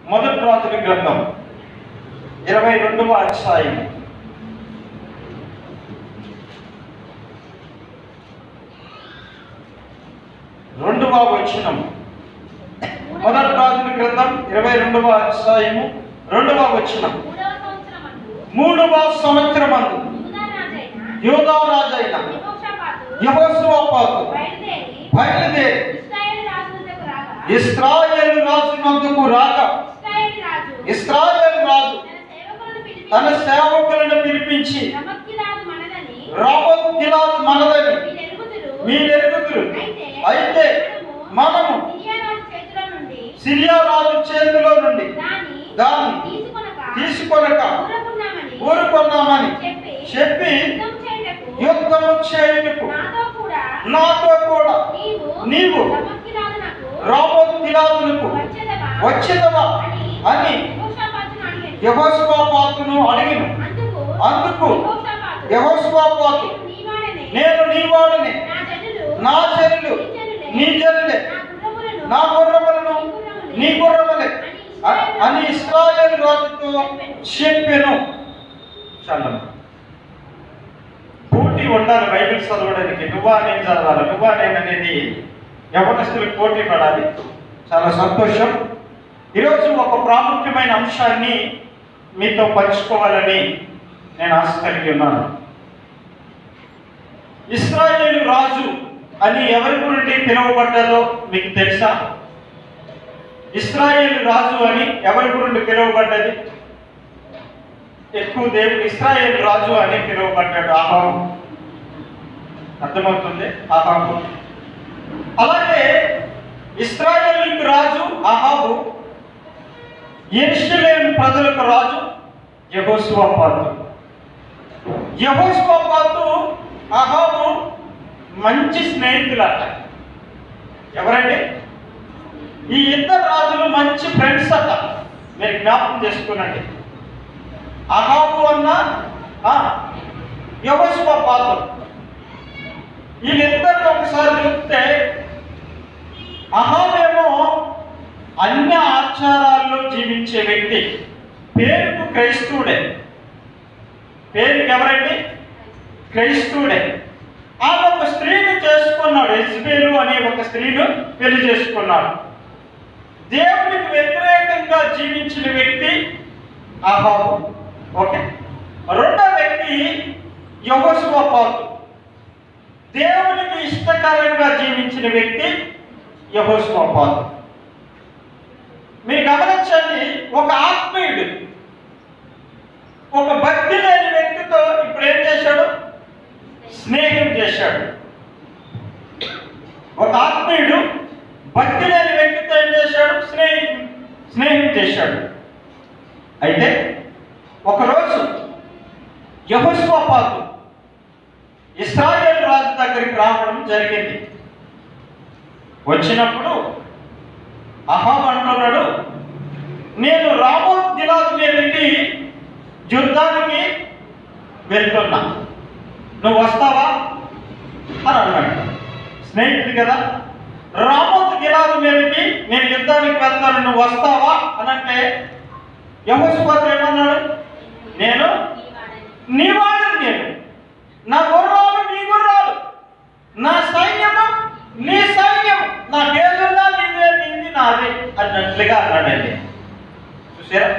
మొదటి రాజుల గ్రంథం ఇరవై రెండవ అధ్యాయం రెండవ వచనం మొదటి రాజుల గ్రంథం ఇరవై రెండవ అధ్యాయము రెండవ వచనం మూడవ సంవత్సరమందు మూడవ సంవత్సరమందు యూదా రాజైన యోధా రాజైన యెహోషాపాతు యహోస్వాపాతు బయలుదేరి బయలుదేరి ఇశ్రాయేలు రాజులకు రాగా ఇస్రాయేల్ రాజు నందుకు రాక ఇశ్రాయేలు రాజు ఇస్రాయేల్ రాజు తన సేవకులను తన సేవకులను పిలిపించి పిలిపించి రమక్కిలాదు మనదని రాబోత్ గిలాద్ మనదని మీరెరుగుదురు మీరెరుగుదురు అయితే అయితే మనము సిరియా రాజు చేతిలో నుండి సిరియా రాజు చేతిలో నుండి దాన్ని దాన్ని తీసుకొనక తీసుకొనక ఊరకున్నామని ఊరుకొన్నామని చెప్పి చెప్పి యుద్ధం చేయుటకు యుద్ధము చేయుటకు నాతో కూడా నాతో కూడా నీవు నీవు రమక్కిలాదునకు రాబోత్ గిలాదులకు వచ్చేదవా వచ్చేదవా అని యెహోషాపాతును అడిగాను. యహోస్వాపాతును అడిగిన అందుకు అందుకు యెహోషాపాతు, యహోస్వాపాతు నేను నీవాడనే, నేను నీ వాడిని నా జనులు, నా చెల్లు నీ చెల్లెలే నా గుర్రములను, నా గుర్రములను నీ గుర్రములే అ- అని ఇస్రాయేల్ రాజుతో చెప్పెను చల్లమ్మ పోటీ ఉండాలి బైబిల్ చదవడానికి నువ్వా నేను చదవాలి నువ్వా నేను అనేది యవనస్తులకు పోటీ పడాలి చాలా సంతోషం ఈరోజు ఒక ప్రాముఖ్యమైన అంశాన్ని మీతో పంచుకోవాలని నేను ఆశ కలిగి ఉన్నాను ఇస్రాయేలు రాజు అని ఎవరి గురించి పిలువబడ్డారో మీకు తెలుసా ఇస్రాయేల్ రాజు అని ఎవరి గురించి పిలువబడ్డది ఎక్కువ దేవుడు ఇస్రాయేల్ రాజు అని పిలువబడ్డాడు ఆహాబు అర్థమవుతుంది ఆహాబు అలాగే ఇస్రాయేల్ రాజు ఆహాబు ఎరుషలేం ప్రజలకు రాజు యహోస్వాపాతు యహోస్వాపాతు ఆహాబు మంచి స్నేహితులట ఎవరండి ఈ ఇద్దరు రాజులు మంచి ఫ్రెండ్స్ అట మీరు జ్ఞాపకం చేసుకునండి అహాబు అన్న యహోస్వాపాతు వీళ్ళిద్దరిని ఒకసారి చూస్తే అహాబేమో అన్య ఆచారాల్లో జీవించే వ్యక్తి పేరుకు క్రైస్తవుడే పేరుకి ఎవరండి క్రైస్తవుడే ఆమె ఒక స్త్రీని చేసుకున్నాడు ఎస్బేలు అనే ఒక స్త్రీను పెళ్లి చేసుకున్నాడు దేవునికి వ్యతిరేకంగా జీవించిన వ్యక్తి అహాబు ఓకే రెండో వ్యక్తి యహోస్వపాతు దేవునికి ఇష్టకరంగా జీవించిన వ్యక్తి యహోస్వపాతు మీరు గమనించండి ఒక ఆత్మీయుడు ఒక భక్తి లేని వ్యక్తితో ఇప్పుడు ఏం చేశాడు స్నేహం చేశాడు ఒక ఆత్మీయుడు భక్తి లేని వ్యక్తితో ఏం చేశాడు స్నేహం స్నేహం చేశాడు అయితే ఒకరోజు యహోస్వాపాతు ఇస్రాయేల్ రాజు దగ్గరికి రావడం జరిగింది వచ్చినప్పుడు అహాబ్ అంటున్నాడు నేను రామోత్ దిలాద్ మీదకి యుద్ధానికి వెళ్తున్నా నువ్వు వస్తావా అని అన్నాడు స్నేహితుడు కదా రామోత్ గిలాద్ మీదకి నేను యుద్ధానికి వెళ్తాను నువ్వు వస్తావా అని అంటే యహోస్పాత్ ఏమన్నాడు నేను నీ వాడిని నేను నా గుర్రాలు నీ గుర్రాలు నా సైన్యము నీ సైన్యం నాకేదున్నా నీవే నీది నాది అన్నట్లుగా అన్నాడండి చూసారా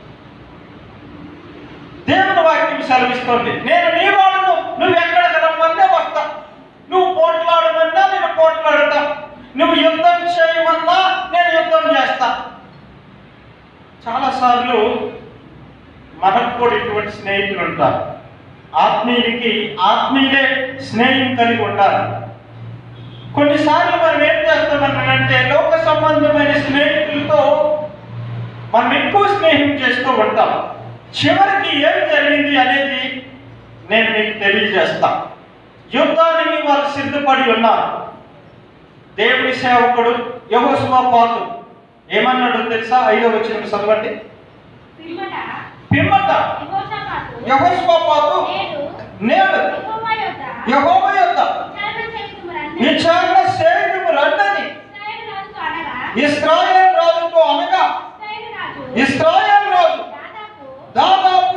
దేవుని వాక్యం సెలవిస్తుంది నేను నీ వాడును నువ్వు ఎక్కడికి రమ్మంటే వస్తా నువ్వు పోట్లాడమన్నా నేను పోట్లాడతా నువ్వు యుద్ధం చేయమన్నా నేను యుద్ధం చేస్తా చాలాసార్లు మనకు కూడా ఇటువంటి స్నేహితులు ఉంటారు ఆత్మీయుడికి ఆత్మీయులే స్నేహం కలిగి ఉండాలి కొన్నిసార్లు మనం ఏం చేస్తామనంటే లోక సంబంధమైన స్నేహితులతో మనం ఎక్కువ స్నేహం చేస్తూ ఉంటాం చివరికి ఏం జరిగింది అనేది నేను మీకు తెలియజేస్తా యుద్ధానికి వారు సిద్ధపడి ఉన్నారు దేవుని సేవకుడు యహోస్వాపాతు ఏమన్నాడు తెలుసా ఐదో వచ్చిన చదవండి పిమ్మట పిమ్మట యెహోషాపాతు యహోస్వాపాతు నేడు నేడు యెహోవా యొద్ద యహోవ యొక్క విచారణ చేయుదుమరని విచారణ సేవకు రండని ఇశ్రాయేలు రాజుతో అనగా ఇస్రాయేల్ రాజుతో అనగా ఇశ్రాయేలు రాజు ఇస్రాయేల్ రాజు దాదాపు దాదాపు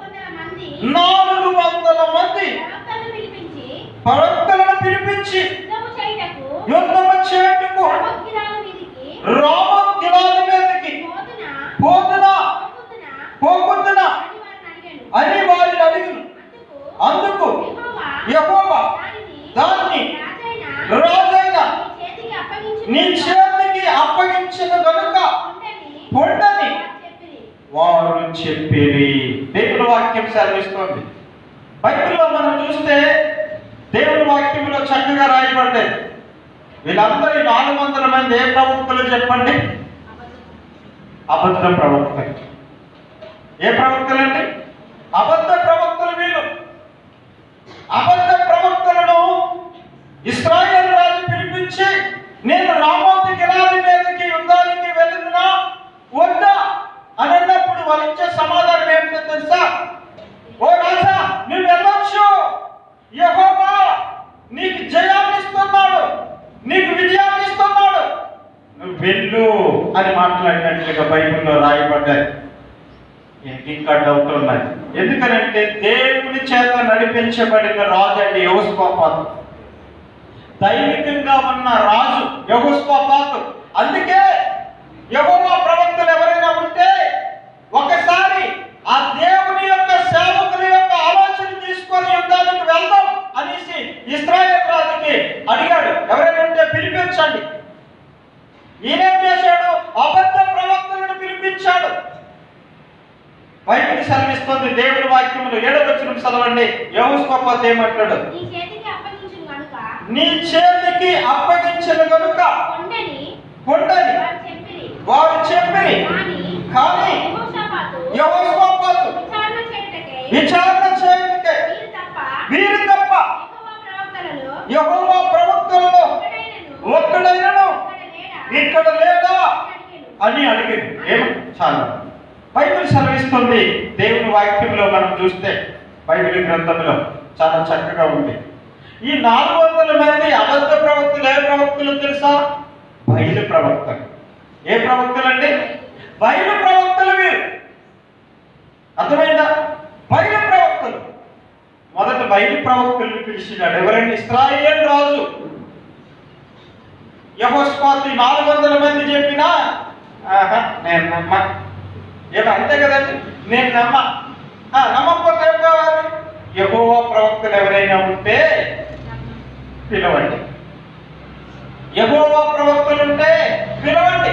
నాలుగు వందల మంది నాలుగు వందల మంది ప్రవక్తలను పిలిపించి ప్రవక్తలను పిలిపించి యుద్ధము చేయుటకు యుద్ధము చేయుటకు రామోత్గిలాల మీదికి రామోత్ గిలాది మీదకి పోదున పోతున పోకుందున పోకుందున అని వారిని అడిగాను అని వారిని అడిగిన అందుకు అందుకు యెహోవా యెహోవా దానిని దాన్ని రాజైన రాజైన నీ చేతికి నీ అప్పగించు చేతికి అప్పగించిన గనుక పొండని పొండని చెప్పిరి వారు చెప్పిరి దేవుని వాక్యం సెలవిస్తోంది బైబిల్లో మనం చూస్తే దేవుని వాక్యంలో చక్కగా రాయబడ్డాయి వీళ్ళందరూ ఈ నాలుగు వందల మంది ఏ ప్రవక్తలు చెప్పండి అబద్ధ ప్రవక్తలు ఏ ప్రవక్తలు అండి అబద్ధ ప్రవక్తలు వీళ్ళు అబద్ధ ప్రవక్తలను ఇస్రాయేల్ రాజు పిలిపించి నేను రామోతి గిలాది మీదకి యుద్ధానికి వెళ్ళినా వద్దా అని అన్నప్పుడు వాళ్ళు ఇచ్చే సమాధానం ఏమిటో తెలుసా ఓ రాజా నువ్వు వెళ్ళొచ్చు యెహోవా నీకు జయాన్ని ఇస్తున్నాడు నీకు విజయాన్ని ఇస్తున్నాడు నువ్వు వెళ్ళు అని మాట్లాడినట్లుగా బైబిల్లో రాయబడ్డాయి ఇంక ఇంకా డౌట్ ఉన్నాయి ఎందుకనంటే దేవుని చేత నడిపించబడిన రాజు అండి యహోస్పాపాతు దైవికంగా ఉన్న రాజు యహోస్పాపాతు అందుకే యహోవా ప్రవక్తలు ఎవరైనా ఉంటే ఒకసారి ఆ దేవుని యొక్క సేవకుల యొక్క ఆలోచన తీసుకొని యుద్ధానికి వెళ్దాం అనేసి ఇస్రాయేల్ రాజుకి అడిగాడు ఎవరైనా ఉంటే పిలిపించండి ఈయనేం చేశాడు అబద్ధ ప్రవక్తలను పిలిపించాడు బైబిల్ సెలవిస్తుంది దేవుని వాక్యములు ఏడవ వచ్చిన చదవండి యహోస్కోపత్ ఏమంటాడు నీ చేతికి అప్పగించును కనుక నీ చేతికి అప్పగించిన కనుక కొండని కొండని వారు చెప్పిరి వారు చెప్పిరి కానీ కానీ యెహోషాపాతు యహోస్కోపత్ విచారణ చేయుటకై విచారణ చేయనికే వీరు తప్ప వీరు తప్ప యెహోవా ప్రవక్తలలో యహోవా ప్రవక్తలలో ఒక్కడైనను ఒక్కడైనను ఇక్కడ లేడా ఇక్కడ లేదా అని అడిగాను. అని అడిగింది ఏం చాలా బైబిల్ సెలవిస్తుంది దేవుని వాక్యంలో మనం చూస్తే బైబిల్ గ్రంథంలో చాలా చక్కగా ఉంది ఈ నాలుగు వందల మంది అబద్ధ ప్రవక్తలు ఏ ప్రవక్తలు తెలుసా బయలు ప్రవక్తలు ఏ ప్రవక్తలు అండి బయలు ప్రవక్తలు వీరు అర్థమైందా బయలు ప్రవక్తలు మొదట బయలు ప్రవక్తలను పిలిచినాడు ఎవరండి ఇస్రాయేల్ రాజు యహోస్పాతు నాలుగు వందల మంది చెప్పినా ఆహా, నేను నమ్మ ఏమో అంతే కదండి నేను నమ్మ ఆ, నమ్మకపోతే ఏం కావాలి యహోవా ప్రవక్తలు ఎవరైనా ఉంటే పిలవండి యహోవా ప్రవక్తలు ఉంటే పిలవండి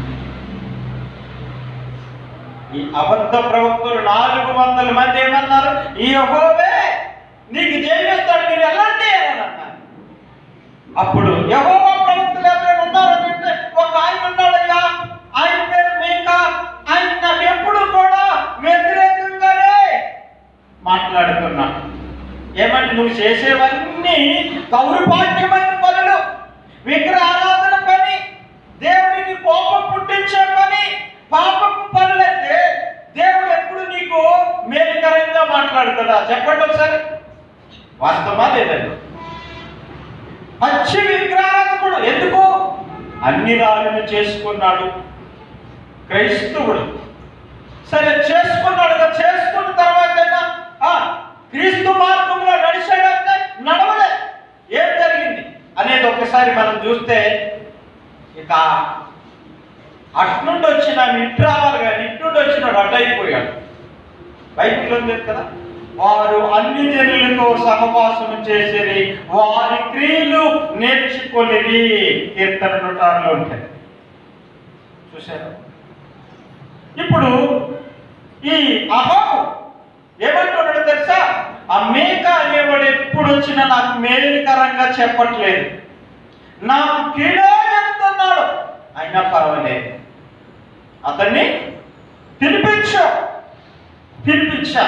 ఈ అబద్ధ ప్రవక్తలు నాలుగు వందల మంది ఏమన్నారు ఈ యహోవే నీకు జయమిస్తాడు మీరు వెళ్ళండి అని అన్నారు అప్పుడు యహోవా ప్రవక్తలు ఎవరైనా ఉన్నారని అంటే ఒక ఆయన ఉన్నాడయ్యా ఆయన పేరు మేక ఆయన నాకు ఎప్పుడు కూడా వ్యతిరేకంగానే మాట్లాడుతున్నా ఏమంటే నువ్వు చేసేవన్నీ దౌర్భాగ్యమైన పనులు విగ్రహ ఆరాధన పని దేవుడికి కోపం పుట్టించే పని పాపపు పనులైతే దేవుడు ఎప్పుడు నీకు మేలుకరంగా మాట్లాడుతుందా చెప్పండి ఒకసారి వాస్తవా లేదండి పచ్చి విగ్రహారాధకుడు ఎందుకు అన్ని రాళ్ళను చేసుకున్నాడు క్రైస్తవుడు సరే చేసుకున్నాడు కదా చేసుకున్న తర్వాత క్రీస్తు మార్గంలో నడిచాడంటే నడవలే ఏం జరిగింది అనేది ఒకసారి మనం చూస్తే ఇక అట్నుండి వచ్చిన ఇటు రావాలి కానీ ఇటు నుండి వచ్చినాడు అడ్డైపోయాడు బైబిల్ ఉంది కదా వారు అన్ని జనులతో సహవాసం చేసేది వారి క్రియలు నేర్చుకొనిది కీర్తన నూట ఆరులో ఉంటాయి చూశారు ఇప్పుడు ఈ అహాబు ఏమంటున్నాడు తెలుసా ఆ మేక అనేవాడు ఎప్పుడు వచ్చినా నాకు మేలుకరంగా చెప్పట్లేదు నాకు కీడే చెప్తున్నాడు అయినా పర్వాలేదు అతన్ని పిలిపించా పిలిపించా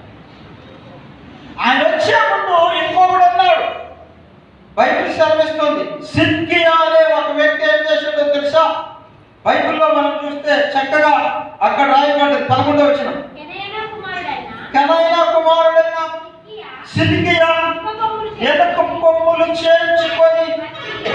ఆయన వచ్చే ముందు ఇంకొకడు ఉన్నాడు బైబిల్ సెలవిస్తుంది సిద్కియా అనే ఒక వ్యక్తి ఏం చేశాడో తెలుసా బైబిల్లో మనం చూస్తే చక్కగా అక్కడ రాయబడ్డది పదకొండవ వచ్చిన ఎనయనా కుమారుడైన కెనైనా కుమారుడైన సిద్కియా సిద్కియా ఉపకొమ్ములు ఎనక కొమ్ములు చేర్చుకొని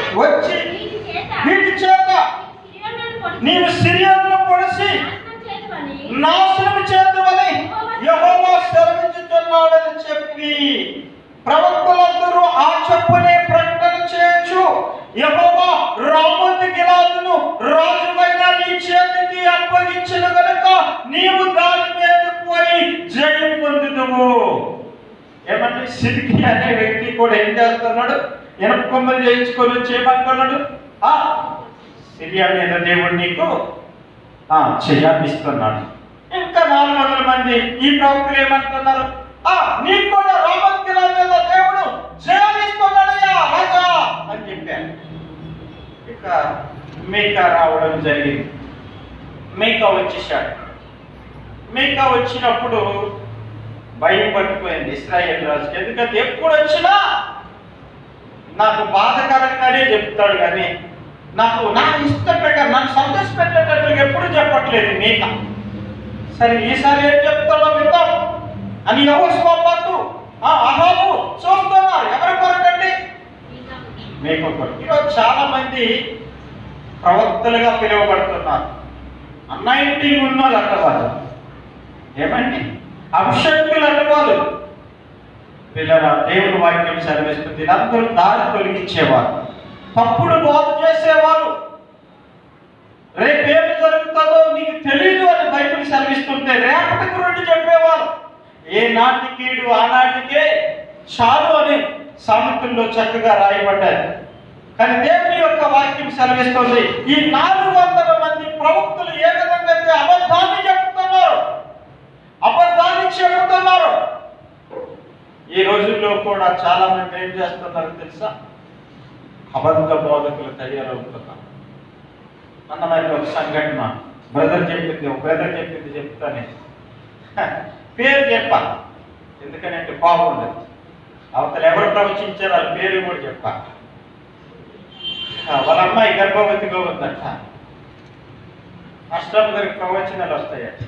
వచ్చి వీటి చేత వీటి చేత సిరియనులను పొడిచి నీవు సిరియన్ను పొడిచి నాశనం చేతువని నాశనం చేద్దామని యెహోవా సెలవించుతున్నాడని చెప్పి ప్రవక్తలందరూ ఆ చెప్పునే ప్రకటన చేయొచ్చు యెహోవా రామోతు గిలాదును రాజువైన నీ చేతికి అప్పగించిన గనుక నీవు దాని మీద పోయి జయం పొందుదువు ఏమంటే సిద్కి అనే వ్యక్తి కూడా ఏం చేస్తున్నాడు ఎనప కొమ్మలు చేయించుకొని వచ్చి ఏమంటున్నాడు ఆ సిరియా మీద దేవుడు నీకు ఆ చెయ్యాన్ని ఇస్తున్నాడు ఇంకా నాలుగు వందల మంది ఈ ప్రవక్తలు ఏమంటున్నారు ఆ నీకు కూడా రామకిల మీద దేవుడు జయాన్నిస్తున్నాడయ్యా రాజా అని చెప్పారు ఇక మీకా రావడం జరిగింది మీకా వచ్చేసాడు మీకా వచ్చినప్పుడు భయం పట్టుకుపోయింది ఇస్రాయేల్ రాజుకి ఎందుకంటే ఎప్పుడు వచ్చినా నాకు బాధకరంగానే చెప్తాడు కానీ నాకు నా ఇష్ట ప్రకారం నన్ను సంతోష పెట్టేటట్లుగా ఎప్పుడు చెప్పట్లేదు మీక సరే ఈసారి ఏం చెప్తాడో విందాం అని ఎవరు స్వపాటు అహాబు చూస్తున్నారు ఎవరి కొరకండి మీకు కొరకు ఈరోజు చాలా మంది ప్రవక్తలుగా పిలువబడుతున్నారు అన్నైంటింగ్ ఉన్న వాళ్ళు అంటవాళ్ళు ఏమండి అభిషక్తులు అంటవాళ్ళు పిల్లల దేవుని వాక్యం సెలవిస్తుంది అందరూ దారి తొలగించేవారు తప్పుడు బోధ చేసేవారు రేపేమి జరుగుతుందో నీకు తెలియదు అని బైబిల్ సెలవిస్తుంటే రేపటి గురించి చెప్పేవారు ఏ నాటికీడు ఆనాటికే చాలు అని సామెతల్లో చక్కగా రాయబడ్డారు కానీ దేవుని యొక్క వాక్యం సెలవిస్తుంది ఈ నాలుగు వందల మంది ప్రవక్తులు ఏ విధంగా అయితే అబద్ధాన్ని చెప్తున్నారు అబద్ధాన్ని చెబుతున్నారు ఈ రోజుల్లో కూడా చాలా మంది ఏం చేస్తున్నారో తెలుసా అబద్ధ బోధకులు తయారవుతున్నారు అన్నమైన ఒక సంఘటన బ్రదర్ చెప్పింది ఒక బ్రదర్ చెప్పింది చెప్తానే హ, పేరు చెప్పా ఎందుకనంటే బాగుండదు అవతల ఎవరు ప్రవచించారో వాళ్ళ పేరు కూడా చెప్పా ఆ, వాళ్ళ అమ్మాయి గర్భవతిగా ఉందట అష్టం గారికి ప్రవచనాలు వస్తాయట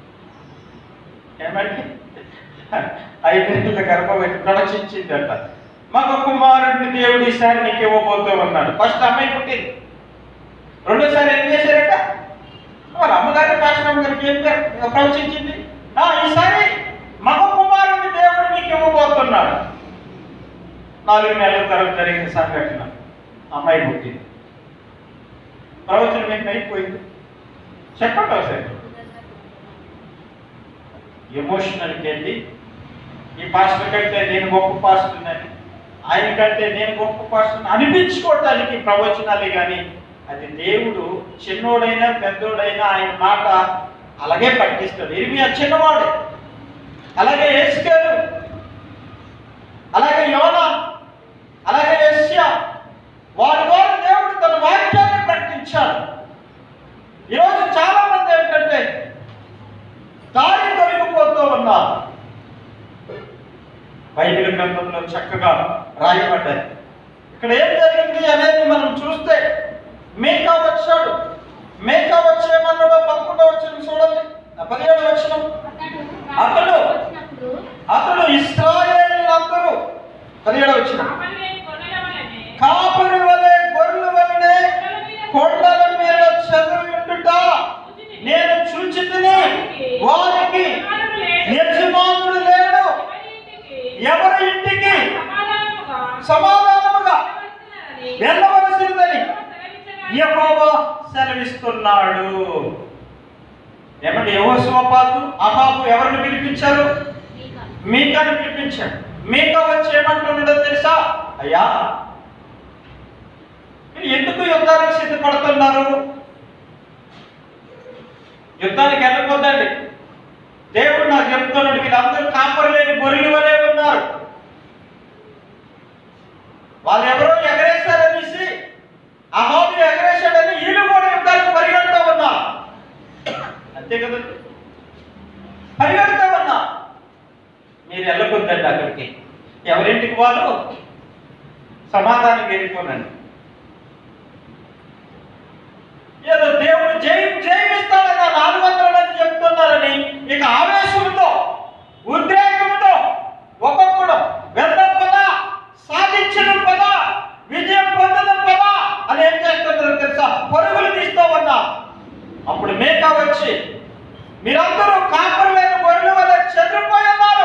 ఏమండి ఐదేళ్ల గర్భవతి ప్రవచించిందట మగ కుమారుడిని దేవుడు ఈసారి నీకు ఇవ్వబోతూ ఉన్నాడు ఫస్ట్ అమ్మాయి పుట్టింది రెండోసారి ఏం చేశారట వాళ్ళ అమ్మగారి పాశ్రమ గారికి ఏం పేరు ప్రవచించింది ఆ, ఈసారి మగ కుమారుడిని దేవుడు నీకు ఇవ్వబోతున్నాడు నాలుగు నెలల తర్వాత జరిగిన సంఘటన అమ్మాయి పుట్టింది ప్రవచనం మీకు అయిపోయింది చెప్పండి ఒకసారి ఎమోషనల్కి వెళ్ళి ఈ పాస్టర్ కంటే నేను గొప్ప పాస్టర్ అని ఆయన కంటే నేను గొప్ప పాస్టర్ అనిపించుకోవటానికి ప్రవచనాలే కానీ అది దేవుడు చిన్నోడైనా పెద్దోడైనా ఆయన మాట అలాగే పట్టిస్తాడు ఇరిమియా చిన్నవాడు అలాగే ఏసుకేలు అలాగే యోనా అలాగే యెషయా వారి వారు దేవుడు తన వాక్యాన్ని ప్రకటించాడు ఈరోజు చాలా మంది ఏంటంటే దారి తొలగిపోతూ ఉన్నారు బైబిల్ గ్రంథంలో చక్కగా రాయబడ్డాయి ఇక్కడ ఏం జరిగింది అనేది మనం చూస్తే మేకా వచ్చాడు మేకా వచ్చేమన్నాడో పదకొండవ వచ్చిన చూడండి ఆ పదిహేడు వచ్చిన అతడు వచ్చినప్పుడు అతడు ఇస్రాయేలీలందరూ పదిహేడు వచ్చిన కాపరి గొర్రెల వలెనే కాపురి వలె గొర్రెల వలె కొండల మీద చదువుండుట నేను చూచితిని వారికి యజమానుడు లేడు ఎవరి ఇంటికి సమాధానముగా వెళ్ళవలసిందని యెహోవా సెలవిస్తున్నాడు ఏమంటే యెహోషువపాతు అహాబు ఎవరిని పిలిపించారు మీకాని పిలిపించాడు మీకా వచ్చి ఏమంటున్నాడో తెలుసా అయ్యా మీరు ఎందుకు యుద్ధానికి సిద్ధపడుతున్నారు యుద్ధానికి వెళ్ళిపోద్దండి దేవుడు నాకు చెప్తున్నాడు వీళ్ళందరూ కాపరు లేని గొర్రెలు వలె ఉన్నారు వాళ్ళు ఎవరో ఎగరేశారనేసి అహాబు ఎగరేశాడని వీళ్ళు కూడా యుద్ధానికి పరిగెడుతూ ఉన్నారు అంతే కదండి పరిగెడుతూ ఉన్నా మీరు వెళ్ళకొద్దండి అక్కడికి ఎవరింటికి వాళ్ళు సమాధానం వెళ్ళిపోనండి ఏదో దేవుడు జయం జయమిస్తాడని ఆ నాలుగు వందల మంది చెప్తున్నారని ఇక ఆవేశంతో ఉద్రేకంతో ఒక్కొక్కడు వెళ్దాం పదా సాధించడం పదా విజయం పొందడం పదా అని ఏం చేస్తున్నారో తెలుసా పరుగులు తీస్తూ ఉన్నా అప్పుడు మేకా వచ్చి మీరందరూ కాపరులైన గొర్రెల వల్ల చెదిరిపోయి ఉన్నారు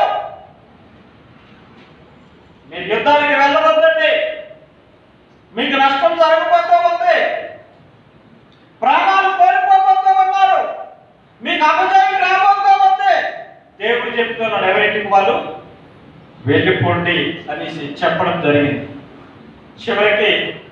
మీరు యుద్ధానికి వెళ్ళవద్దండి మీకు నష్టం జరగబోతూ ఉంది ప్రాణాలు కోల్పోబోతూ ఉన్నారు మీకు అపజయం రాబోతూ ఉంది దేవుడు చెప్తున్నాడు ఎవరింటికి వాళ్ళు వెళ్ళిపోండి అనేసి చెప్పడం జరిగింది చివరికి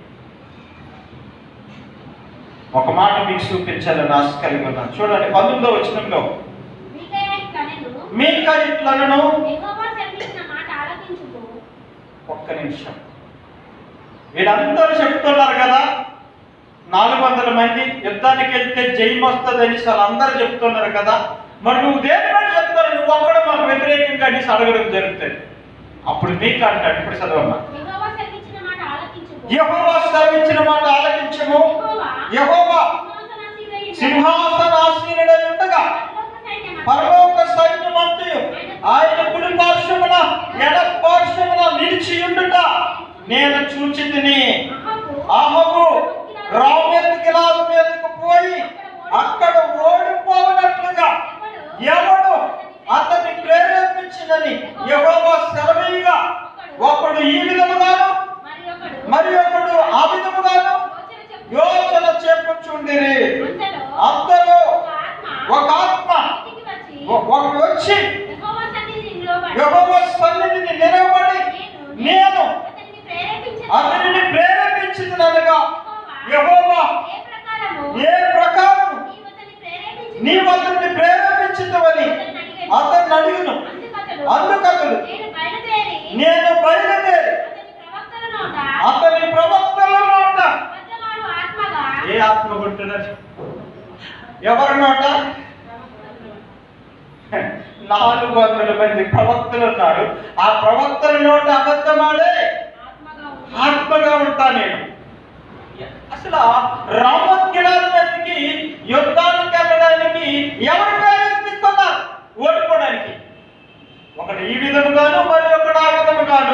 ఒక మాట మీకు చూపించాలని ఆశ కలిగి ఉన్నాను చూడండి పంతొమ్మిదో వచనంలో మీకై కనెను, మీక ఇట్లను యెహోవా సెలవిచ్చిన మాట ఆలకించుము. ఒక్క నిమిషం వీళ్ళందరూ చెప్తున్నారు కదా నాలుగు వందల మంది యుద్ధానికి వెళ్తే జయం వస్తుంది అని వాళ్ళందరూ చెప్తున్నారు కదా మరి నువ్వు దేని బట్టి చెప్తారు నువ్వు ఒక్కడ మాకు వ్యతిరేకంగా అనేసి అడగడం జరుగుతుంది అప్పుడు మీకు అంటాడు ఇప్పుడు చదవమ్మా యెహోవా సెలవిచ్చిన మాట ఆలకించుము. యహోవా శ్రమించిన మాట ఆలకించము యెహోవా యహోవా సింహాసనాసీనుడై సింహాసనాసీనుడై ఉండగా పరలోక సైన్యమంతా పరలోక సైన్యమంతయు ఆయన కుడి పార్శ్వమున ఎడ పార్శ్వమున నిలిచి ఉండుట నేను చూచితిని అహబు ఆహబు రామెత్తుకిలాదు మీదకు పోయి అక్కడ ఓడిపోవనట్లుగా ఎవడు అతన్ని ప్రేరేపించిందని యెహోవా సెలవీగా ఒకడు ఈ విధముగాను మరి ఒకడు మరి ఒకడు ఆ విధముగాను యోచన చెప్పు. యోచన చెప్పుచుండిరి అంతలో అంతలో ఒక ఆత్మ ఒక ఆత్మ ఇంటికి వచ్చి ఒ- ఒకడు వచ్చి యెహోవా సన్నిధిని నిలవబడి, యెహోవా సన్నిధిని నిలవబడి నేను అతనిని ప్రేరేపించెదను. అతనిని ప్రేరేపించిందనగా యెహోవా యెహోవా ఏ ప్రకారము ఏ ప్రకారం నీవు అతన్ని ప్రేరేపించి నీవు అతన్ని ప్రేరేపించిందని అతన్ని అడిగిను అందుకతడు అందుకతడు నేను బయలుదేరి నేను బయలుదేరి అతని ప్రవక్తల నోట అతని ప్రవక్తల నోట అబద్ధమాడు ఆత్మగా ఏ ఆత్మ కొట్టినది ఎవరి నోట నాలుగు వందల మంది ప్రవక్తలు ఉన్నారు ఆ ప్రవక్తల నోట అబద్ధమాడే ఆత్మగా ఉంది. ఆత్మగా ఉంటా నేను అసలు రామత్ గిలాల్ మీదకి యుద్ధానికి వెళ్ళడానికి ఎవరు ప్రేరేపిస్తున్నారు ఓడిపోవడానికి ఒకటి ఈ విధముగాను మరి ఒకడు ఆ విధముగాను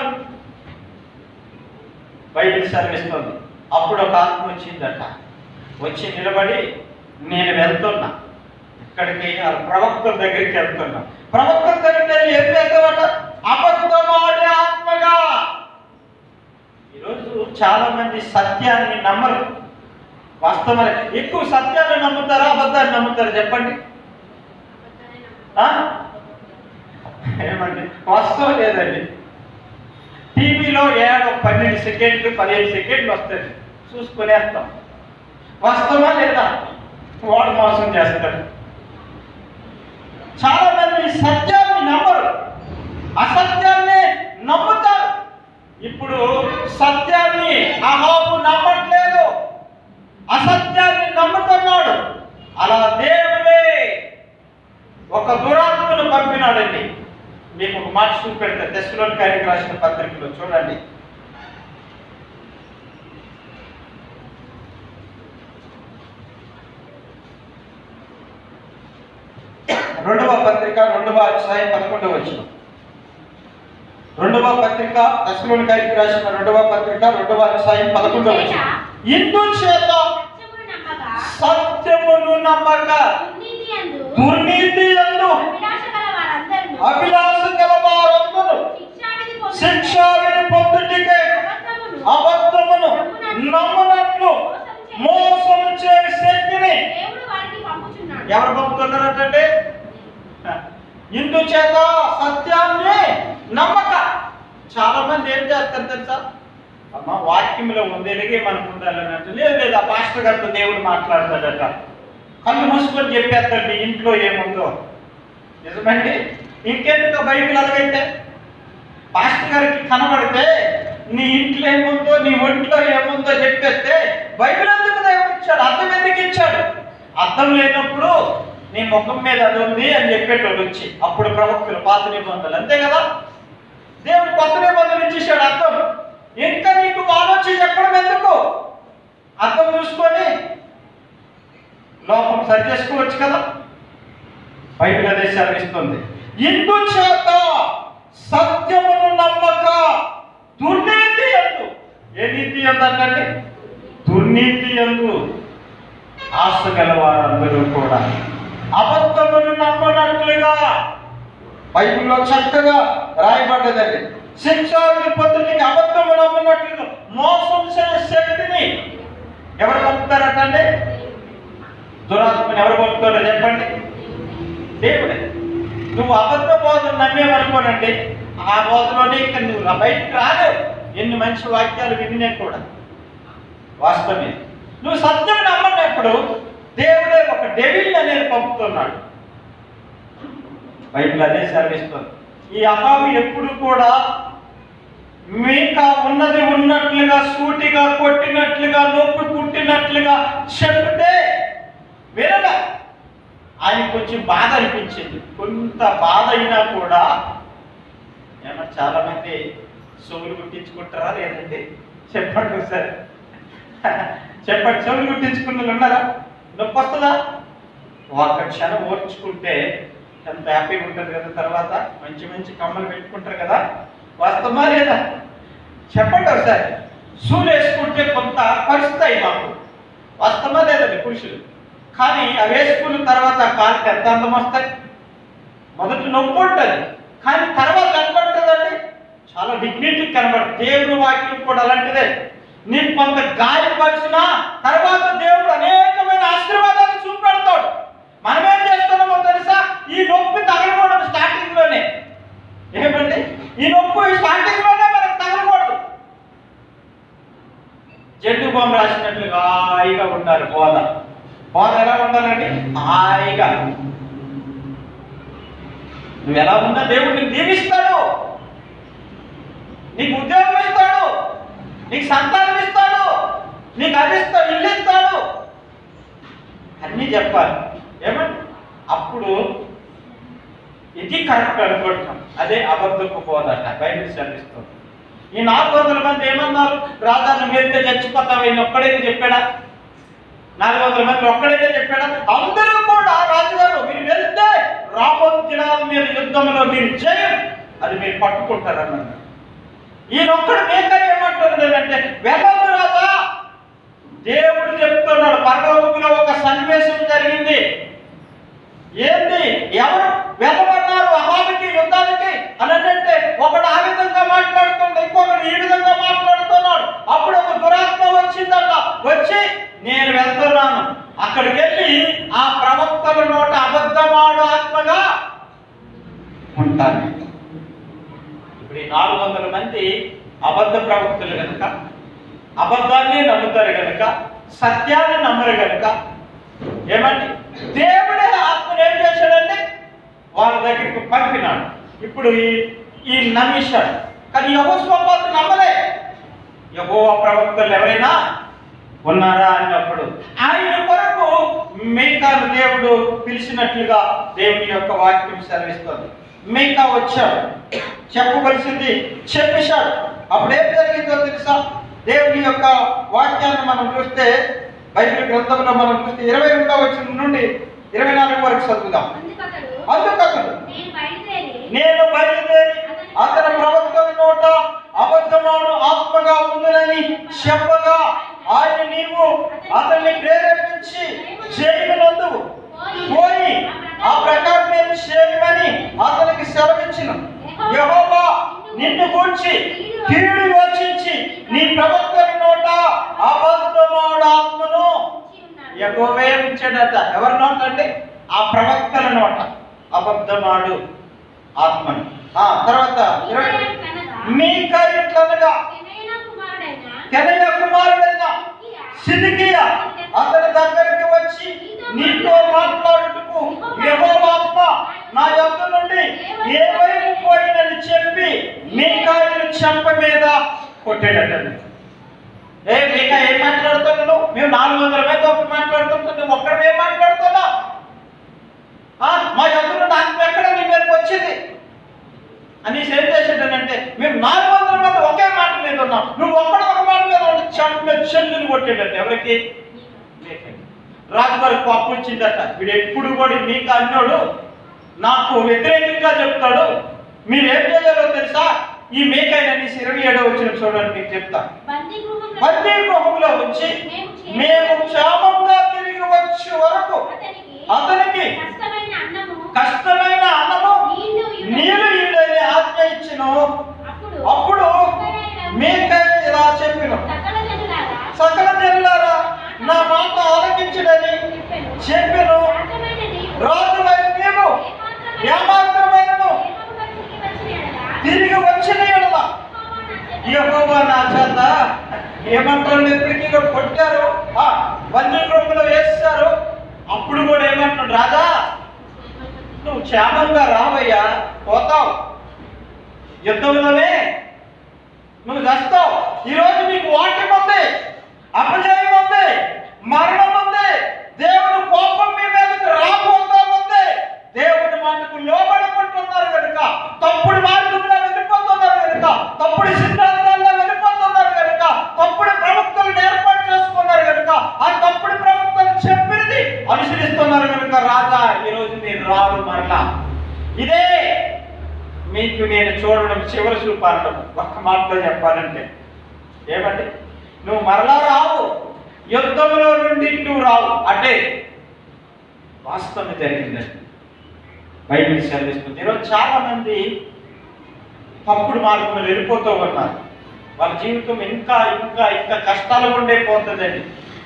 బైబిల్ సెలవిస్తుంది అప్పుడు ఒక ఆత్మ వచ్చిందట వచ్చి నిలబడి నేను వెళ్తున్నా ఇక్కడికి ఆ ప్రవక్తల దగ్గరికి వెళ్తున్నా ప్రవక్తల దగ్గరికి వెళ్ళి ఏం చేస్తావట అబద్ధమాడే ఆత్మగా ఈరోజు చాలా మంది సత్యాన్ని నమ్మరు వాస్తవాలు ఎక్కువ సత్యాన్ని నమ్ముతారా అబద్ధాన్ని నమ్ముతారా చెప్పండి ఆ? ఏమండి వాస్తవం లేదండి టీవీలో ఏడో పన్నెండు సెకండ్లు పదిహేను సెకండ్లు వస్తుంది చూసుకునేస్తాం వాస్తవా లేదా వాడు మోసం చేస్తాడు చాలా మంది సత్యాన్ని నమ్మరు అసత్యాన్ని నమ్ముతారు ఇప్పుడు సత్యాన్ని అహాబు నమ్మట్లేదు అసత్యాన్ని నమ్ముతున్నాడు అలా దేవుడే ఒక దురాత్మను పంపినాడండి మీకు ఒక మాట చూపెడతా దశలోని కార్యక్రమం రాసిన పత్రికలో చూడండి రెండవ పత్రిక రెండవ అధ్యాయం పదకొండవ వచ్చిన రెండవ పత్రిక దశలోని కార్యక్రమం రాసిన రెండవ పత్రిక రెండవ అధ్యాయం పదకొండవ వచ్చిన ఇందు చేత సత్యమును నమ్మగా సత్యమును నమ్మక దుర్నీతి యందు దుర్నీతి ఎందు అభిలాష గల వారందరూ అభిలాష గల వారందరూ శిక్షావిధి పొందుటకు శిక్షావిని పొందుటికే అబద్ధమును అబద్ధమును నమ్మునట్లు మోసం చేసే శక్తిని దేవుడు వారికి పంపుచున్నాడు ఎవరు పంపుతున్నారటండి ఇందుచేత సత్యాన్ని నమ్మక చాలా మంది ఏం చేస్తారు తెలుసా అమ్మ వాక్యంలో ఉంది ఎలాగే మనకు ఉండాలని అంటే లేదు లేదు ఆ పాస్టర్ గారితో దేవుడు మాట్లాడతాడట కళ్ళు మూసుకొని చెప్పేస్తాడు ఇంట్లో ఏముందో నిజమండి ఇంకెందుకు బైబిల్ అలాగైతే పాస్టర్ గారికి కనబడితే నీ ఇంట్లో ఏముందో నీ ఒంట్లో ఏముందో చెప్పేస్తే బైబిల్ ఎందుకు దేవుడు ఇచ్చాడు అర్థం ఎందుకు ఇచ్చాడు అర్థం లేనప్పుడు నీ ముఖం మీద అది ఉంది అని చెప్పేటోడు వచ్చి అప్పుడు ప్రవక్తులు పాత నిబంధనలు అంతే కదా దేవుడు కొత్త నిబంధనలు ఇచ్చేసాడు అర్థం ఇంకా నీకు ఆలోచన చెప్పడం ఎందుకు అర్థం చూసుకొని లోపం సరి చేసుకోవచ్చు కదా బైబిల్ అదే సెలవిస్తుంది ఇందు చేత సత్యమును నమ్మక దుర్నీతి ఎందు ఏ నీతి ఎందంటే దుర్నీతి ఎందు ఆశ గల వారందరూ కూడా అబద్ధమును నమ్మ ఉన్నట్లుగా బైబిల్లో చక్కగా రాయబడ్డదండి శిక్షావిధి పొందుటికి అబద్ధము నమ్మున్నట్లుగా మోసం చేసే శక్తిని ఎవరు పంపుతారటండి దురాత్మని ఎవరు పంపుతారో చెప్పండి దేవుడే నువ్వు అబద్ధ బోధన నమ్మేమనుకోనండి ఆ బోధలోనే ఇంకా నువ్వు రా- బయటికి రాలేవు ఎన్ని మంచి వాక్యాలు వినినే కూడా వాస్తవమే నువ్వు సత్యం నమ్మనప్పుడు దేవుడే ఒక డెవిల్ అనేది పంపుతున్నాడు బైబిల్ అదే సెలవిస్తుంది ఈ అహాబు ఎప్పుడు కూడా మీకా ఉన్నది ఉన్నట్లుగా సూటిగా కొట్టినట్లుగా నొప్పి పుట్టినట్లుగా చెప్తే వినగా ఆయన కొంచెం బాధ అనిపించింది కొంత బాధ అయినా కూడా ఏమన్నా చాలా మంది సొమ్ములు కుట్టించుకుంటారా లేదండి చెప్పండి ఒకసారి చెప్పండి చెవులు కుట్టించుకున్న వాళ్ళు ఉన్నారా నొప్పి వస్తుందా ఒక్క క్షణం ఓర్చుకుంటే ఎంత హ్యాపీగా ఉంటుంది కదా తర్వాత మంచి మంచి కమ్మలు పెట్టుకుంటారు కదా వాస్తవమా లేదా చెప్పండి ఒకసారి సూలు వేసుకుంటే కొంత పరుస్తాయి మాకు వాస్తవమా లేదండి పురుషులు కానీ అవి వేసుకున్న తర్వాత కాలుకి ఎంత అందం వస్తాయి మొదటి నొప్పి ఉంటుంది కానీ తర్వాత కనబడుతుందండి చాలా డిగ్నిటీ కనబడుతుంది దేవుని వాక్యం కూడా అలాంటిదే నీకు కొంత గాయపరిచిన తర్వాత దేవుడు అనేకమైన ఆశీర్వాదాలు చూపెడతాడు మనం ఏం చేస్తున్నామో తెలుసా ఈ నొప్పి తగలకూడదు స్టార్టింగ్ లోనే ఏమండి ఈ నొప్పి స్టార్టింగ్ లోనే మనకు తగలకూడదు జండు బాంబు రాసినట్లుగా హాయిగా ఉండాలి బోధ బోధ ఎలా ఉండాలండి హాయిగా నువ్వు ఎలా ఉన్నా దేవుడు నీకు దీవిస్తాడు నీకు ఉద్యోగం ఇస్తాడు నీకు సంతానం ఇస్తాడు నీకు అది ఇస్తాడు ఇల్లు ఇస్తాడు అన్నీ చెప్పాలి ఏమండి అప్పుడు ఇది కరెక్ట్ అనుకుంటున్నాం అదే అబద్ధపు బోధట బైబిల్ చదివిస్తుంది ఈ నాలుగు వందల మంది ఏమన్నారు రాజా నువ్వు వెళ్తే చచ్చిపోతావు ఈయన ఒక్కడైతే చెప్పాడా నాలుగు వందల మంది ఒక్కడైతే చెప్పాడా అందరూ కూడా రాజుగారు మీరు వెళ్తే రాబోతు దినాల మీద యుద్ధంలో మీరు జయం అది మీరు పట్టుకుంటారన్నారు ఈయనొక్కడు మేకర్ ఏమంటున్నాడు అంటే వెళ్ళదు రాజా దేవుడు చెప్తున్నాడు పరలోకంలో ఒక సన్నివేశం జరిగింది ఏంది ఎవరు వెళ్ళమన్నారు అహాబికి యుద్ధానికి అని అంటే ఒకడు ఆ విధంగా మాట్లాడుతుంది ఇంకొకడు ఈ విధంగా మాట్లాడుతున్నాడు అప్పుడు ఒక దురాత్మ వచ్చిందట వచ్చి నేను వెళ్తున్నాను అక్కడికి వెళ్ళి ఆ ప్రవక్తల నోట అబద్ధమాడు ఆత్మగా ఉంటాను ఇప్పుడు ఈ నాలుగు వందల మంది అబద్ధ ప్రవక్తలు కనుక అబద్ధాన్ని నమ్ముతారు కనుక సత్యాన్ని నమ్మరు కనుక ఏమండి దేవుడే ఆత్మను ఏం చేశాడండి వాళ్ళ దగ్గరికి పంపినాడు ఇప్పుడు ఈ ఈ నమ్మేశాడు కానీ యహో స్వభావం నమ్మలే యహో ప్రవక్తలు ఎవరైనా ఉన్నారా అన్నప్పుడు ఆయన కొరకు మేకాను దేవుడు పిలిచినట్లుగా దేవుని యొక్క వాక్యం సెలవిస్తుంది మేకా వచ్చాడు చెప్పవలసింది చెప్పేశాడు అప్పుడు ఏం జరిగిందో తెలుసా దేవుని యొక్క వాక్యాన్ని మనం చూస్తే బైబిల్ గ్రంథంలో మనం చూస్తే ఇరవై రెండవ వచ్చిన నుండి ఇరవై నాలుగు వరకు చదువుదాం అందుకతడు అందుకతడు నేను బయలుదేరి నేను బయలుదేరి అతని ప్రవక్తల నోట అబద్ధమాను ఆత్మగా ఉందని చెప్పగా ఆయన నీవు అతన్ని ప్రేరేపించి చేయనందు పోయి ఆ ప్రకారం నేను చేయమని అతనికి సెలవిచ్చిన యెహోవా నిన్ను గూర్చి కీడు యోచించి నీ ప్రవక్తని నోట అబద్ధమాడు ఆత్మను ఉంచి ఉన్నాడు. యెహోవే ఉంచాడట ఎవరి నోట అండి ఆ ప్రవక్తల నోట అబద్ధమాడు ఆత్మను ఆ తర్వాత ఇరవై మీకా ఇట్లనగా కెనయనా కుమారుడైన కెనయ కుమారుడైన సిద్కియా అతని దగ్గరికి వచ్చి నీతో మాట్లాడుటకు యెహోవాత్మ నా యొద్ద నుండి ఏ వైపు పోయినని చెప్పి మీకాయలు చెంప మీద కొట్టాడట ఏ మీకా ఏం మాట్లాడుతున్నావు నువ్వు? మేము నాలుగు వందల మంది ఒకటి మాట్లాడుతుంటే నువ్వు ఒక్కడే ఏం మాట్లాడుతున్నావు ఆ, మా యొద్ద నుండి ఆత్మ ఎక్కడ నీ మీదకి వచ్చింది అనేసి ఏం చేసాడనంటే మేము నాలుగు వందల మంది ఒకే మాట మీద ఉన్నాం నువ్వు ఒక్కడ ఒక మాట మీద ఉంటే చెంప మీద చెల్లుని కొట్టాడట ఎవరికి మీకే. రాజుగారి కోపం వచ్చిందట వీడు ఎప్పుడు కూడా మీకు అన్నాడు నాకు వ్యతిరేకంగా చెప్తాడు మీరు ఏం చేయాలో తెలుసా ఈ మేకైన అనేసి ఇరవై ఏడో వచ్చిన చూడండి మీకు చెప్తా బందీ గృహంలో బందీ గృహంలో ఉంచి మేము క్షేమంగా తిరిగి వచ్చే వరకు అతనికి అతనికి కష్టమైన అన్నము కష్టమైన క్షేమంగా రావయ్యా పోతావు యుద్ధంలోనే నువ్వు చస్తావు ఈరోజు నీకు వాక్యం ఉంది అపజయం ఉంది మరణం ఉంది దేవుని కోపం మీ మీదకి రాబోతా ఉంది దేవుని మాటకు లోబడుకుంటున్నారు కనుక తప్పుడు మార్గంలో వెళ్ళిపోతున్నారు కనుక తప్పుడు సిద్ధాంతాల్లో వెళ్ళిపోతున్నారు కనుక తప్పుడు ప్రవక్తలు ఏర్పాటు చేసుకున్నారు కనుక ఆ తప్పుడు ప్రవక్తలు చెప్పినది అనుసరిస్తున్నారు కనుక రాజా ఈరోజు మీరు రారు మరలా ఇదే మీకు నేను చూడడం చివరి చూపాలడం ఒక్క మాటలో చెప్పాలంటే ఏమంటే నువ్వు మరలా రావు యుద్ధంలో నుండి నువ్వు రావు అంటే వాస్తవం జరిగిందండి బైబిల్ సెలవిస్తుంది ఈరోజు చాలా మంది తప్పుడు మార్గంలో వెళ్ళిపోతూ ఉన్నారు వాళ్ళ జీవితం ఇంకా ఇంకా ఇంకా కష్టాలు ఉండే పోతుందండి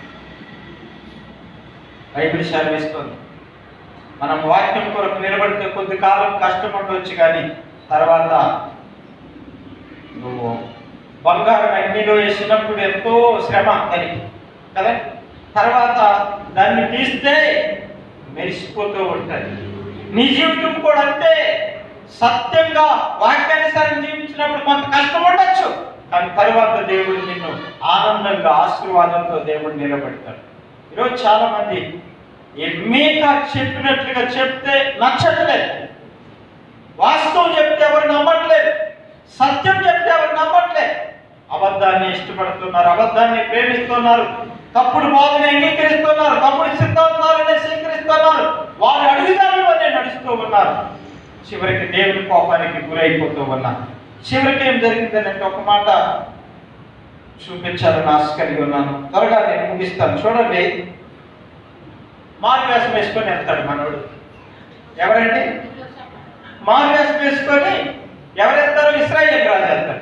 బైబిల్ సెలవిస్తుంది మనం వాక్యం కొరకు నిలబడితే కొద్ది కాలం కష్టం ఉండొచ్చు కానీ తర్వాత నువ్వు బంగారం అగ్నిలో వేసినప్పుడు ఎంతో శ్రమ దానికి కదా తర్వాత దాన్ని తీస్తే మెరిసిపోతూ ఉంటుంది నీ జీవితం కూడా అంతే సత్యంగా వాక్యానుసారం జీవించినప్పుడు కొంత కష్టం ఉండొచ్చు కానీ తర్వాత దేవుడు నిన్ను ఆనందంగా ఆశీర్వాదంతో దేవుడు నిలబెడతాడు ఈరోజు చాలా మంది ఎమ్మీకా చెప్పినట్లుగా చెప్తే నచ్చట్లేదు వాస్తవం చెప్తే ఎవరు నమ్మట్లేదు సత్యం చెప్తే ఎవరు నమ్మట్లేదు అబద్ధాన్ని ఇష్టపడుతున్నారు అబద్ధాన్ని ప్రేమిస్తున్నారు తప్పుడు బాధని అంగీకరిస్తున్నారు తప్పుడు సిద్ధాంతాలని స్వీకరిస్తున్నారు వారు అడుగుదారులోనే నడుస్తూ ఉన్నారు చివరికి దేవుని కోపానికి గురైపోతూ ఉన్నారు చివరికి ఏం జరిగిందంటే ఒక మాట చూపించాలని ఆశ కలిగి ఉన్నాను త్వరగా నేను ముగిస్తాను చూడండి మారువేషం వేసుకొని వెళ్తాడు మనోడు ఎవరండి మారువేషం వేసుకొని ఎవరు వెళ్తారు ఇస్రాయేల్ రాజు వెళ్తాడు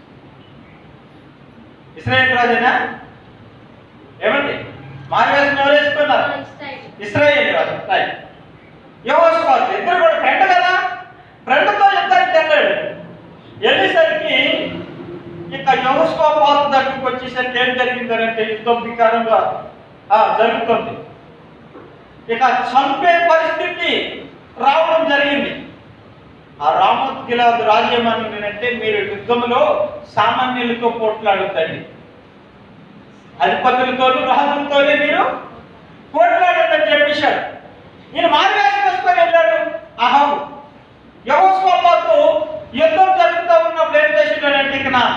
ఇస్రాయేల్ రాజేనా ఏమండి మారువేషం ఎవరు వేసుకున్నారు ఇస్రాయేల్ రాజు రైట్ యోగోస్పాత్ ఇద్దరు కూడా ఫ్రెండ్ కదా ఫ్రెండ్తో యుద్ధానికి వెళ్ళాడు వెళ్ళేసరికి ఇక యోగోస్పాత్ దగ్గరికి వచ్చేసరికి ఏం జరిగిందంటే యుద్ధం వికారంగా ఆ, జరుగుతుంది ఇక చంపే పరిస్థితి రావడం జరిగింది ఆ రామోత్ గిలాద్ రాజ్యమని అంటే మీరు యుద్ధంలో సామాన్యులతో పోట్లాడొద్దండి అధిపతులతోనూ రాజులతోనే మీరు పోట్లాడొద్దని చెప్పేశాడు ఈయన మారువేషం వేసుకొని వెళ్ళాడు అహం యహోస్వాపాతు యుద్ధం జరుగుతూ ఉన్నప్పుడు ఏం చేసాడంటే ఇక నా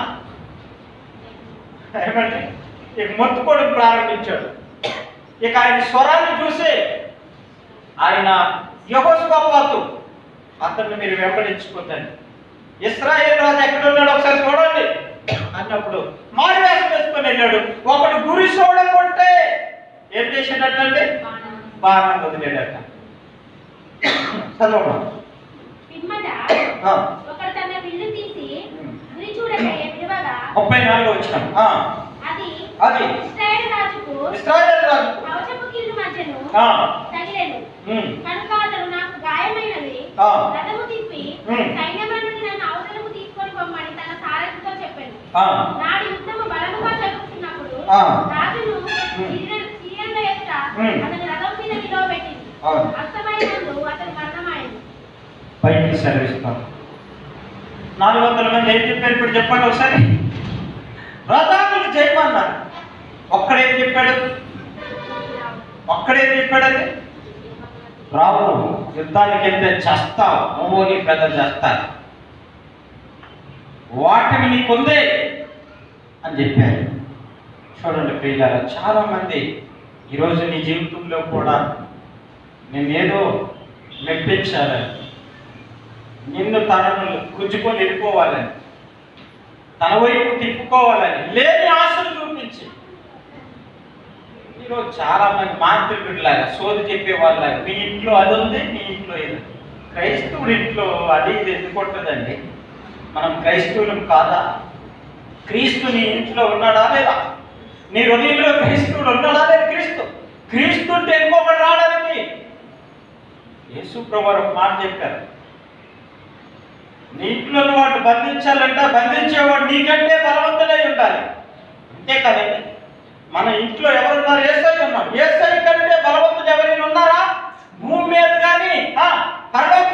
ఏమంటే ఇక మొత్తుకోవడం ప్రారంభించాడు ఇక ఆయన స్వరాన్ని చూసి ఆయన యహోస్వాపాతు అతన్ని మీరు వెంబడించుకోద్దండి ఇస్రాయేల్ రాజు ఎక్కడ ఉన్నాడు ఒకసారి చూడండి అన్నప్పుడు మారువేషం వేసుకొని వెళ్ళాడు ఒకడు గురి చూడకుంటే ఏం చేసేటట్టండి బాణం వదిలేడట చదవమా పిమ్మట ఆ, ఒకడు తన విల్లు తీసి గురి చూడగా విలువగా ముప్పై నాలుగు వచ్చినాం ఆ, అది అది ఇస్రాయేల్ రాజుకు ఇస్రాయేల్ రాజు కవచపు కీలు మధ్యను ఆ, తగిలేను ఉమ్, కనుక అతడు నాకు గాయమైనది ఆ. రథము తిప్పి ఉమ్. సైన్యమందుని నన్ను అవతలకు తీసుకొని పొమ్మని తన సారథితో చెప్పాను ఆ, నాడు యుద్ధము బలముగా జరుగుతున్నప్పుడు ఆ. రాజును ఉమ్. సిరియన్- సిరియన్ల ఎదుట ఉమ్. అతని రథం మీద నిలవబెట్టింది అవును. అస్తమైనందు అతని మరణమైంది బయటికి సెలవిస్తాం నాలుగు వందల మంది ఏం చెప్పారు ఇప్పుడు చెప్పండి ఒకసారి రథానికి జయమన్నారు ఒక్కడేం చెప్పాడు ఒక్కడేం చెప్పాడండి రావు యుద్ధానికి వెళ్తే చేస్తావు నువ్వు నీ పెద్దలు చేస్తారు వాటిని నీకుందే అని చెప్పారు చూడండి ప్రియులారా చాలా మంది ఈరోజు నీ జీవితంలో కూడా నేనేదో మెప్పించాలని నిన్ను తనను గుంజుకొని వెళ్ళిపోవాలని తన వైపు తిప్పుకోవాలని లేని ఆశలు చూపించి ఈరోజు చాలా మంది మాంత్రికుడిలాగా సోది చెప్పే వాళ్ళలాగా మీ ఇంట్లో అది ఉంది మీ ఇంట్లో ఇది ఉంది. క్రైస్తవుడి ఇంట్లో అది ఇది ఎందుకు ఉంటుందండి మనం క్రైస్తవులం కాదా క్రీస్తు నీ ఇంట్లో ఉన్నాడా లేదా నీ హృదయంలో క్రీస్తుడు ఉన్నాడా లేదా క్రీస్తు క్రీస్తు అంటే ఇంకొకటి రావడానికి యేసు ప్రభు ఒక మాట చెప్పారు నీ ఇంట్లో వాడు బంధించాలంటే బంధించేవాడు నీకంటే బలవంతుడై ఉండాలి అంతే కదండి మన ఇంట్లో ఎవరున్నారు ఏసై ఉన్నాడు ఏసై కంటే బలవంతుడు ఎవరైనా ఉన్నారా భూమి మీద కానీ పరలోక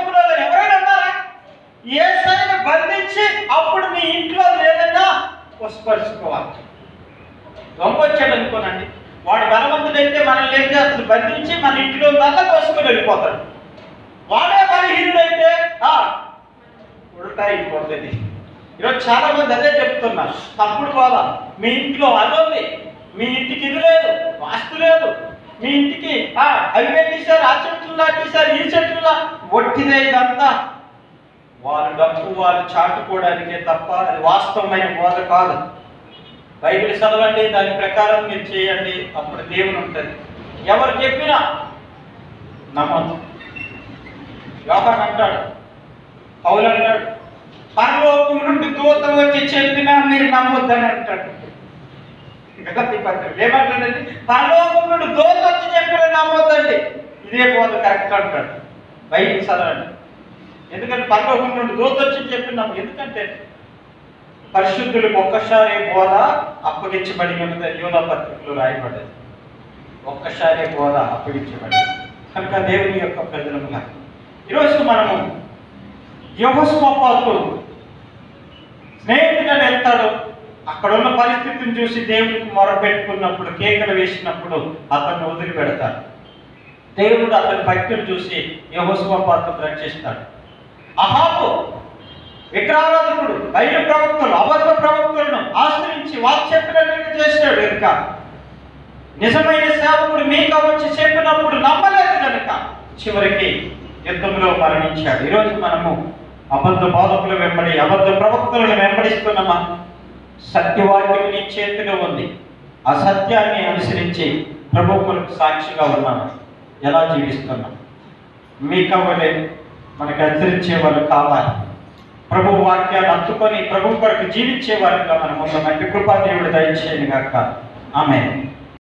బంధించి మన ఇంటిలో నల్ల కోసుకొని వెళ్ళిపోతాడు వాడే బలహీనుడైతే ఆ, ఉల్టా అయిపోతుంది ఈరోజు చాలా మంది అదే చెప్తున్నారు తప్పుడు బాధ మీ ఇంట్లో అదొంది మీ ఇంటికి ఇది లేదు వాస్తు లేదు మీ ఇంటికి ఆ, అవి పెట్టేశారు ఆ చెట్లు నాటేశారు ఈ చెట్లు ఒట్టిదే ఇదంతా వారు డబ్బు వారు చాటుకోవడానికే తప్ప అది వాస్తవమైన బోధ కాదు బైబిల్ చదవండి దాని ప్రకారం మీరు చేయండి అప్పుడు దేవుని ఉంటుంది ఎవరు చెప్పినా నమ్మద్దు యోగాన్ అంటాడు పౌలు అంటాడు పరలోకం నుండి దూత వచ్చి చెప్పినా మీరు నమ్మొద్దని అంటాడు గలతీ పత్రిక ఏమంటాడండి పరలోకం నుండి దూత వచ్చి చెప్పినా నమ్మొద్దండి ఇదే బోధ కరెక్ట్ అంటాడు బైబిల్ చదవండి ఎందుకంటే పరలోకం నుండి దూత వచ్చి చెప్పినాం ఎందుకంటే పరిశుద్ధులకు ఒక్కసారి బోధ అప్పగించబడి ఉన్నది యోనా పత్రికలో రాయబడ్డది ఒక్కసారి బోధ అప్పగించబడింది కనుక దేవుని యొక్క ప్రజలముగా ఈరోజు మనము యోగస్వపాతుడు స్నేహితుడు వెళ్తాడు అక్కడ ఉన్న పరిస్థితిని చూసి దేవుడికి మొరపెట్టుకున్నప్పుడు కేకలు వేసినప్పుడు అతన్ని వదిలిపెడతాడు దేవుడు అతని భక్తులు చూసి యోగస్వపాతుడు రక్షిస్తాడు అహాబు విగ్రహారాధకుడు బయలు ప్రవక్తలు అబద్ధ ప్రవక్తలను ఆశ్రయించి వారు చెప్పినట్టుగా చేశాడు కనుక నిజమైన సేవకుడు మీకా వచ్చి చెప్పినప్పుడు నమ్మలేదు కనుక చివరికి యుద్ధంలో మరణించాడు ఈరోజు మనము అబద్ధ బాధకులు వెంబడి అబద్ధ ప్రవక్తలను వెంబడిస్తున్నామా సత్యవాక్యం నీ చేతిలో ఉంది ఆ సత్యాన్ని అనుసరించి ప్రభు కొరకు సాక్షిగా ఉన్నాము ఎలా జీవిస్తున్నాం మీ కవలే మనకు హెచ్చరించే వాళ్ళు కావాలి ప్రభు వాక్యాన్ని అందుకొని ప్రభు కొరకు జీవించే వారిగా మనం ఉన్నామంటే కృపాదేవుడు దయచేయను గాక ఆమె